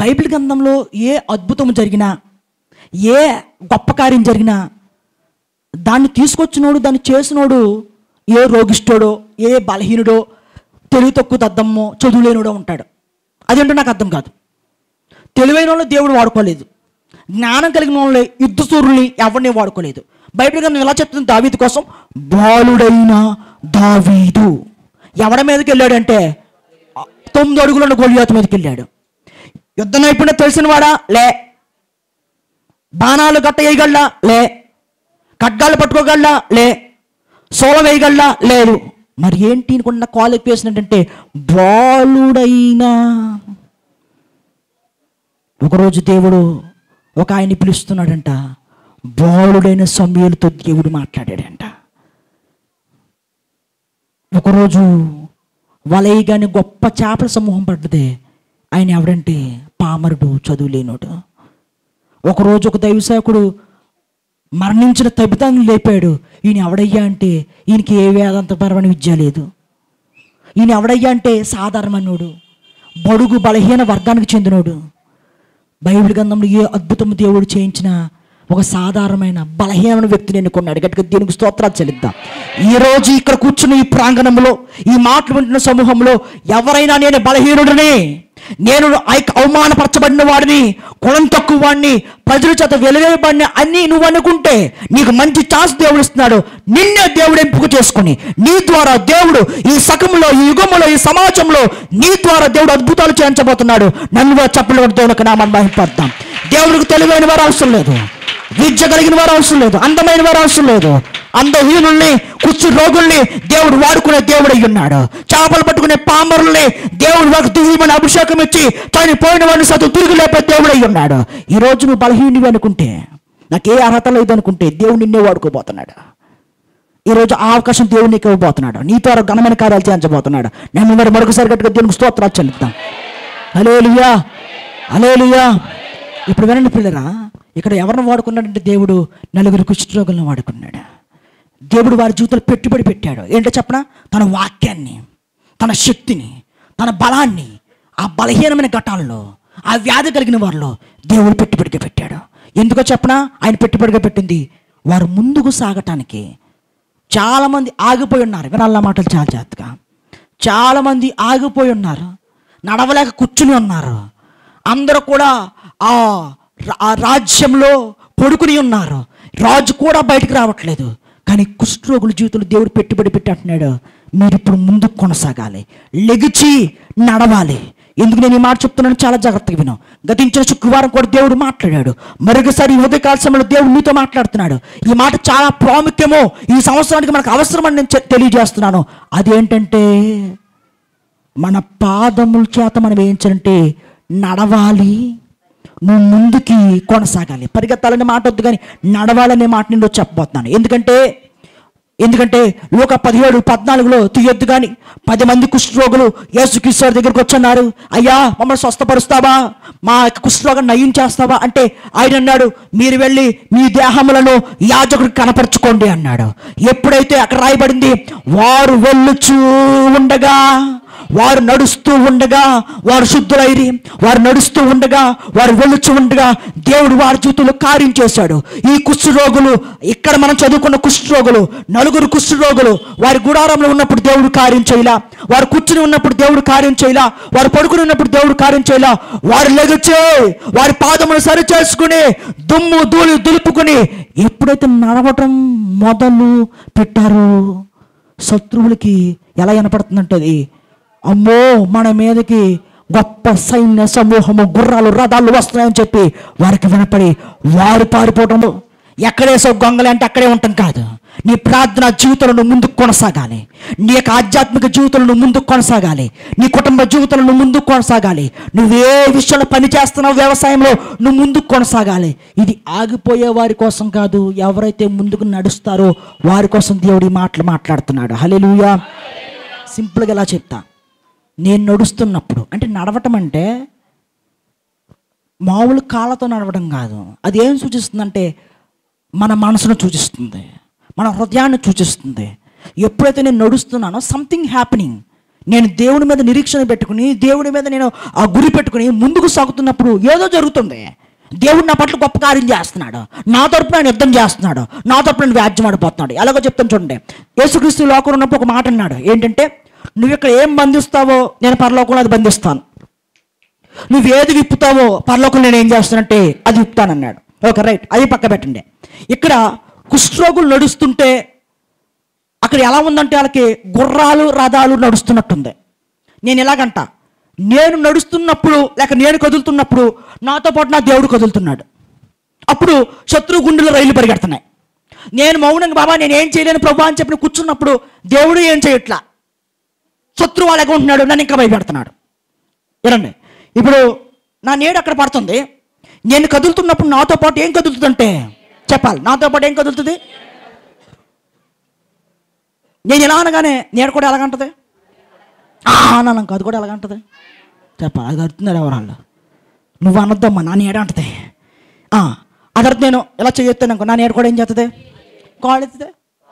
Bible గ్రంథంలో ఏ అద్భుతం జరిగినా ఏ గొప్ప కార్యం జరిగినా దాన్ని తీసుకొచ్చినోడు దాన్ని చేసినోడు ఏ రోగిష్టోడో ఏ బలహీనుడో తెలివి తక్కువ దద్దమ్మో చదువులేనుడో ఉంటాడు అదేంటో నాకు అర్థం కాదు తెలివైన వాళ్ళు దేవుడు వాడుకోలేదు జ్ఞానం కలిగిన వాళ్ళు యుద్ధ సూర్యుల్ని ఎవరిని వాడుకోలేదు బైబిల్ గ్రంథం ఎలా చెప్తుంది దావీదు కోసం బాలుడైన దావీదు ఎవడ మీదకి వెళ్ళాడంటే ఆ, తొమ్మిది అడుగులున్న గొలియాతు మీదకి వెళ్ళాడు యుద్ధ నైపుణ్యం తెలిసిన వాడా లే బాణాలు గట్ట వేయగలడా లే ఖడ్గాలు పట్టుకోగలడా లే సోల వేయగలడా లేదు మరి ఏంటి అనుకున్న క్వాలిఫికేషన్ ఏంటంటే బాలుడైనా ఒకరోజు దేవుడు ఒక ఆయన్ని పిలుస్తున్నాడంట బాలుడైన సమయాలతో దేవుడు మాట్లాడాడంట ఒకరోజు వలయగానే గొప్ప చేపల సమూహం పడ్డది ఆయన ఎవడంటే పామరుడు చదువులేనోడు ఒకరోజు ఒక దైవసేవకుడు మరణించిన తబితాన్ని లేపాడు ఈయన ఎవడయ్యా అంటే ఈయనకి ఏ వేదాంతపరమైన విద్య లేదు ఈయన ఎవడయ్యా అంటే సాధారణమన్నోడు బడుగు బలహీన వర్గానికి చెందినోడు బైబిల్ గ్రంథంలో ఏ అద్భుతం దేవుడు చేయించిన ఒక సాధారణమైన బలహీనమైన వ్యక్తిని ఎన్నుకున్నాడు గట్టిగా దీనికి స్తోత్రాలు చెల్లిద్దాం ఈ రోజు ఇక్కడ కూర్చున్న ఈ ప్రాంగణంలో ఈ మాటలు వింటున్న సమూహంలో ఎవరైనా నేను బలహీనుడిని నేను ఐ- అవమానపరచబడిన వాడిని కులం తక్కువ వాడిని ప్రజల చేత వెలువేయబడిన అన్ని నువ్వు అనుకుంటే నీకు మంచి ఛాన్స్ దేవుడు ఇస్తున్నాడు నిన్నే దేవుడు ఎంపిక చేసుకుని నీ ద్వారా దేవుడు ఈ సకములో ఈ యుగములో ఈ సమాజంలో నీ ద్వారా దేవుడు అద్భుతాలు చేయించబోతున్నాడు నన్ను కూడా చెప్పలు దేవునికి నామని మహిపడతాం దేవుడికి తెలివైన వారు అవసరం లేదు విద్య కలిగిన వారు అవసరం లేదు అందమైన వారు అవసరం లేదు అందహీనుల్ని కుచ్చు రోగుల్ని దేవుడు వాడుకునే దేవుడు అయి ఉన్నాడు చేపలు పట్టుకునే పామరుల్ని దేవుడు వారికి దివ్యమైన అభిషేకం ఇచ్చి చనిపోయిన వాడిని సతు తిరిగి లేపే దేవుడు అయి ఉన్నాడు ఈ రోజు నువ్వు బలహీనువి అనుకుంటే నాకు ఏ అర్హత లేదు అనుకుంటే దేవుడు నిన్నే వాడుకోబోతున్నాడు ఈరోజు ఆ అవకాశం దేవుడు నీకు ఇవ్వబోతున్నాడు నీ ద్వారా ఘనమైన కార్యాలు చేయించబోతున్నాడు నేను మరి మరొకసారి గట్టిగా దేవునికి స్తోత్రాలు చెల్లిద్దాం అలేలుయా అలేలుయా ఇప్పుడు వినండి పిల్లరా ఇక్కడ ఎవరిని వాడుకున్నాడంటే దేవుడు నలుగురు కుష్ఠరోగులను వాడుకున్నాడు దేవుడు వారి జీవితంలో పెట్టుబడి పెట్టాడు ఏంటో చెప్పనా తన వాక్యాన్ని తన శక్తిని తన బలాన్ని ఆ బలహీనమైన ఘటాల్లో ఆ వ్యాధి కలిగిన వారిలో దేవుడు పెట్టుబడిగా పెట్టాడు ఎందుకో చెప్పనా ఆయన పెట్టుబడిగా పెట్టింది వారు ముందుకు సాగటానికి చాలామంది ఆగిపోయి ఉన్నారు వినాల మాటలు చాలా జాగ్రత్తగా చాలామంది ఆగిపోయి ఉన్నారు నడవలేక కూర్చుని ఉన్నారు అందరూ కూడా ఆ రా- ఆ రాజ్యంలో పడుకుని ఉన్నారు రాజు కూడా బయటకు రావట్లేదు కానీ కుష్ఠరోగుల జీవితంలో దేవుడు పెట్టుబడి పెట్టి అంటున్నాడు మీరు ఇప్పుడు ముందుకు కొనసాగాలి లెగిచి నడవాలి ఎందుకు నేను ఈ మాట చెప్తున్నాను చాలా జాగ్రత్తగా విను గతించిన శుక్రవారం కూడా దేవుడు మాట్లాడాడు మరొకసారి ఈ ఉదయకాల సమయంలో దేవుడు మీతో మాట్లాడుతున్నాడు ఈ మాట చాలా ప్రాముఖ్యమో ఈ సంవత్సరానికి మనకు అవసరమని నేను చె- తెలియజేస్తున్నాను అదేంటంటే మన పాదముల చేత మనం ఏం చేయాలంటే నడవాలి నువ్వు ముందుకి కొనసాగాలి పరిగెత్తాలనే మాట వద్దు కానీ నడవాలనే మాట నిండు చెప్పబోతున్నాను ఎందుకంటే ఎందుకంటే లోక పదిహేడు పద్నాలుగులో తీయొద్దు కానీ పది మంది కుష్ఠరోగులు యేసుక్రీశ్వరు దగ్గరికి వచ్చన్నారు అయ్యా మమ్మల్ని స్వస్థపరుస్తావా మా యొక్క కుష్ఠరోగం నయం చేస్తావా అంటే ఆయన అన్నాడు మీరు వెళ్ళి మీ దేహములను యాజకుడికి కనపరుచుకోండి అన్నాడు ఎప్పుడైతే అక్కడ రాయబడింది వారు వెళ్ళుచూ ఉండగా వారు నడుస్తూ ఉండగా వారు శుద్ధులైరి వారు నడుస్తూ ఉండగా వారు వెలుచు ఉండగా దేవుడు వారి జీవితంలో కార్యం చేశాడు ఈ కుష్ఠరోగులు ఇక్కడ మనం చదువుకున్న కుష్ఠరోగులు నలుగురు కుష్ఠరోగులు వారి గుడారంలో ఉన్నప్పుడు దేవుడు కార్యం చేయలా వారు కూర్చుని ఉన్నప్పుడు దేవుడు కార్యం చేయలా వారు పడుకుని ఉన్నప్పుడు దేవుడు కార్యం చేయలా వారు లెగచే వారి పాదములు సరి చేసుకుని దుమ్ము ధూళి దులుపుకుని ఎప్పుడైతే నడవటం మొదలు పెట్టారో శత్రువులకి ఎలా వినపడుతుందంటే అది అమ్మో మన మీదకి గొప్ప సైన్య సమూహము గుర్రాలు రథాలు వస్తున్నాయని చెప్పి వారికి వినపడి వారు పారిపోవటము ఎక్కడేసో గొంగలి అంటే అక్కడే ఉంటాం కాదు నీ ప్రార్థన జీవితంలో నువ్వు ముందుకు కొనసాగాలి నీ యొక్క ఆధ్యాత్మిక జీవితంలో నువ్వు ముందుకు కొనసాగాలి నీ కుటుంబ జీవితంలో నువ్వు ముందుకు కొనసాగాలి నువ్వు ఏ విషయంలో పని చేస్తున్నావు వ్యవసాయంలో నువ్వు ముందుకు కొనసాగాలి ఇది ఆగిపోయే వారి కోసం కాదు ఎవరైతే ముందుకు నడుస్తారో వారి కోసం దేవుడు ఈ మాటలు మాట్లాడుతున్నాడు హల్లెలూయా సింపుల్గా ఎలా చెప్తా నేను నడుస్తున్నప్పుడు అంటే నడవటం అంటే మామూలు కాళ్ళతో నడవడం కాదు అది ఏం సూచిస్తుందంటే మన మనసును సూచిస్తుంది మన హృదయాన్ని సూచిస్తుంది ఎప్పుడైతే నేను నడుస్తున్నానో సంథింగ్ హ్యాపెనింగ్ నేను దేవుడి మీద నిరీక్షణ పెట్టుకుని దేవుడి మీద నేను ఆ గురి పెట్టుకుని ముందుకు సాగుతున్నప్పుడు ఏదో జరుగుతుంది దేవుడు నా పట్ల గొప్ప కార్యం చేస్తున్నాడు నా తరపున ఆయన యుద్ధం చేస్తున్నాడు నా తరపున ఆయన వ్యాజ్యం ఆడిపోతున్నాడు ఎలాగో చెప్తాను చూడండి యేసుక్రీస్తు లోకం ఉన్నప్పుడు ఒక మాట అన్నాడు ఏంటంటే నువ్వు ఇక్కడ ఏం బంధిస్తావో నేను పరలోకంలో అది బంధిస్తాను నువ్వు ఏది విప్పుతావో పరలోకం నేను ఏం చేస్తానంటే అది విప్పుతానన్నాడు ఓకే రైట్ అది పక్క పెట్టండి ఇక్కడ కుష్ఠరోగులు నడుస్తుంటే అక్కడ ఎలా ఉందంటే వాళ్ళకి గుర్రాలు రథాలు నడుస్తున్నట్టుంది నేను ఎలాగంట నేను నడుస్తున్నప్పుడు లేక నేను కదులుతున్నప్పుడు నాతో పాటు నా దేవుడు కదులుతున్నాడు అప్పుడు శత్రు గుండెలో రైలు పరిగెడుతున్నాయి నేను మౌనంగా బాబా నేను ఏం చేయలేను ప్రభా అని చెప్పి కూర్చున్నప్పుడు దేవుడు ఏం చేయట్లా శత్రువు అలాగే ఉంటున్నాడు నన్ను ఇంకా భయపెడుతున్నాడు వినండి ఇప్పుడు నా నీడ అక్కడ పడుతుంది నేను కదులుతున్నప్పుడు నాతో పాటు ఏం కదులుతుందంటే చెప్పాలి నాతో పాటు ఏం కదులుతుంది నేను ఇలా అనగానే నీడ కూడా ఎలాగంటది ఆనందం అది కూడా ఎలాగంటది చెప్పాలి అది అడుగుతున్నారు ఎవరాళ్ళు నువ్వు అనొద్దమ్మా నా నీడ అంటది ఆ, అది అర్థం నేను ఇలా చేయొత్తాను అనుకో నా నీడ కూడా ఏం చేస్తుంది కాళ్ళు ఎత్తుతుంది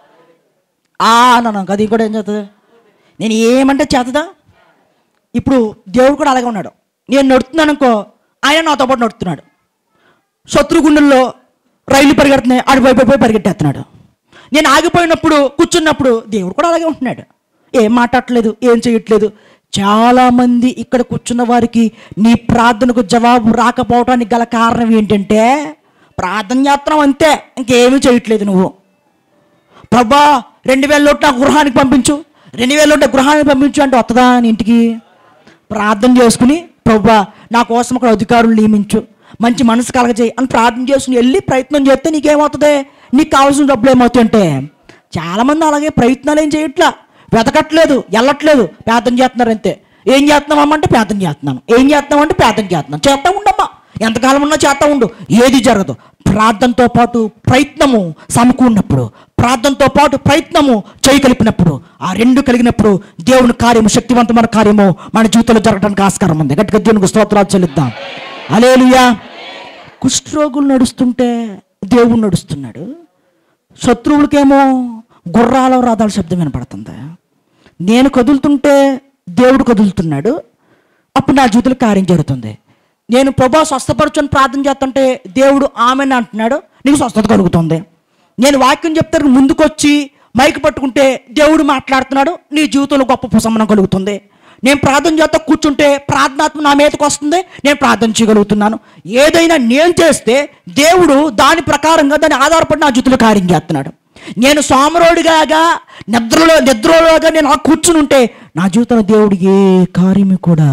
ఆ అన్నాను అది కూడా ఏం చేస్తుంది నేను ఏమంటే చేతదా ఇప్పుడు దేవుడు కూడా అలాగే ఉన్నాడు నేను నడుతున్నాను అనుకో ఆయన నాతో పాటు నడుస్తున్నాడు శత్రుగుండెల్లో రైలు పరిగెడుతున్నాయి ఆడు పోయి పోయి పోయి పరిగెట్టేస్తున్నాడు నేను ఆగిపోయినప్పుడు కూర్చున్నప్పుడు దేవుడు కూడా అలాగే ఉంటున్నాడు ఏం మాట్లాడట్లేదు ఏం చేయట్లేదు చాలామంది ఇక్కడ కూర్చున్న వారికి నీ ప్రార్థనకు జవాబు రాకపోవడానికి గల కారణం ఏంటంటే ప్రార్థన చేస్తున్నావు అంతే ఇంకేమీ చేయట్లేదు నువ్వు ప్రభా రెండు వేల లోటు నా గృహానికి పంపించు రెండు వేల లోటు గృహానికి పంపించు అంటే వస్తుందా నీ ఇంటికి ప్రార్థన చేసుకుని ప్రభా నా కోసం అక్కడ అధికారులు నియమించు మంచి మనసు కలగజేయి అని ప్రార్థన చేసుకుని వెళ్ళి ప్రయత్నం చేస్తే నీకేమవుతుంది నీకు కావాల్సిన డబ్బులు ఏమవుతాయి అంటే చాలామంది అలాగే ప్రయత్నాలు ఏం చేయట్లా వెతకట్లేదు వెళ్ళట్లేదు ప్రార్థన చేస్తున్నారు అంతే ఏం చేస్తున్నామమ్మ అంటే ప్రార్థన చేస్తున్నాను ఏం చేస్తున్నాం అంటే ప్రార్థన చేస్తున్నాను చేస్తా ఉండమ్మా ఎంతకాలం ఉన్నా చేస్తా ఉండు ఏది జరగదు ప్రార్థనతో పాటు ప్రయత్నము సమకూడినప్పుడు ప్రార్థనతో పాటు ప్రయత్నము చేయగలిపినప్పుడు ఆ రెండు కలిగినప్పుడు దేవుని కార్యము శక్తివంతమైన కార్యము మన జీవితంలో జరగడానికి ఆస్కారం ఉంది గట్టిగా దేవునికి స్తోత్రాలు చెల్లిద్దాం అలేలుయా కుష్ఠరోగులు నడుస్తుంటే దేవుడు నడుస్తున్నాడు శత్రువులకేమో గుర్రాల రథాల శబ్దం వినపడుతుంది నేను కదులుతుంటే దేవుడు కదులుతున్నాడు అప్పుడు నా జీవితంలో కార్యం జరుగుతుంది నేను ప్రభా స్వస్థపరచుని ప్రార్థన చేస్తుంటే దేవుడు ఆమెను అంటున్నాడు నీకు స్వస్థత కలుగుతుంది నేను వాక్యం చెప్తాను ముందుకొచ్చి మైక్ పట్టుకుంటే దేవుడు మాట్లాడుతున్నాడు నీ జీవితంలో గొప్ప ఉపశమనం కలుగుతుంది నేను ప్రార్థన చేస్తా కూర్చుంటే ప్రార్థనాత్మ నా మీదకి వస్తుంది నేను ప్రార్థన చేయగలుగుతున్నాను ఏదైనా నేను చేస్తే దేవుడు దాని ప్రకారంగా దాన్ని ఆధారపడి నా జీవితంలో కార్యం చేస్తున్నాడు నేను సోమరోడిగా నిద్రలో నిద్రలోగా నేను ఆ కూర్చుని ఉంటే నా జీవితంలో దేవుడు ఏ కార్యము కూడా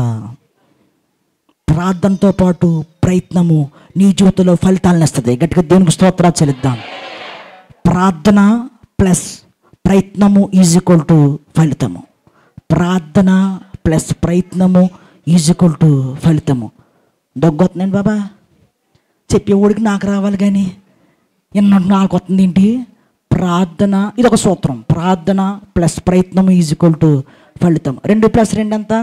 ప్రార్థనతో పాటు ప్రయత్నము నీ జీవితంలో ఫలితాలను ఇస్తుంది గట్టిగా దేవునికి స్తోత్రాలు చెల్లిద్దాం ప్రార్థన ప్లస్ ప్రయత్నము ఈజ్ ఈక్వల్ టు ఫలితము ప్రార్థన ప్లస్ ప్రయత్నము ఈజ్ ఈక్వల్ టు ఫలితము దగ్గొస్తున్నాను బాబా చెప్పేవాడికి నాకు రావాలి కానీ ఎన్నో నాకు వస్తుంది ఏంటి ప్రార్థన ఇది ఒక సూత్రం ప్రార్థన ప్లస్ ప్రయత్నం ఈజ్ ఈక్వల్ టు ఫలితం రెండు ప్లస్ రెండు ఎంత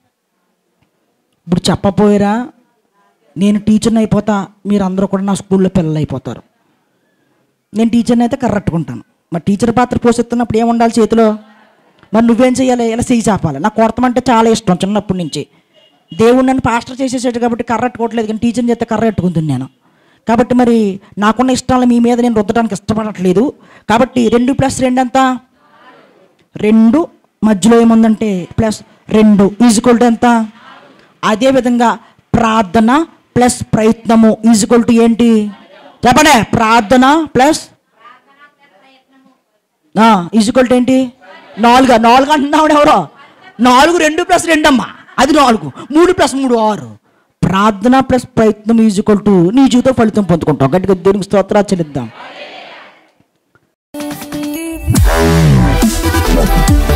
ఇప్పుడు చెప్పపోయారా నేను టీచర్ని అయిపోతా మీరు అందరూ కూడా నా స్కూల్లో పిల్లలు అయిపోతారు నేను టీచర్ని అయితే కర్రట్టుకుంటాను మరి టీచర్ పాత్ర పోషిస్తున్నప్పుడు ఏం ఉండాలి చేతిలో మరి నువ్వేం చేయాలి ఇలా చేయి చాపాలి నాకు కొడతామంటే చాలా ఇష్టం చిన్నప్పటి నుంచి దేవుడు నన్ను పాస్టర్ చేసేసాడు కాబట్టి కర్ర ఎట్టుకోవట్లేదు కానీ టీచర్ని చేస్తే కర్ర ఎట్టుకుంటుంది నేను కాబట్టి మరి నాకున్న ఇష్టాలు మీ మీద నేను రుద్దడానికి ఇష్టపడట్లేదు కాబట్టి రెండు ప్లస్ రెండు ఎంత రెండు మధ్యలో ఏముందంటే ప్లస్ రెండు ఈజ్వల్ టు ఎంత అదేవిధంగా ప్రార్థన ప్లస్ ప్రయత్నము ఈజ్వల్ టు ఏంటి చెప్పండి ప్రార్థన ప్లస్ ఈజ్వల్ టు ఏంటి నాలుగు నాలుగు అంటున్నాడు ఎవరో నాలుగు రెండు ప్లస్ రెండు అమ్మా అది నాలుగు మూడు ప్లస్ మూడు ఆరు ప్రార్థన ప్లస్ ప్రయత్నం ఈజ్వల్ టు నీ జీవితం ఫలితం పొందుకుంటాం గట్టిగా దేవునికి స్తోత్రాలు చెల్లిద్దాం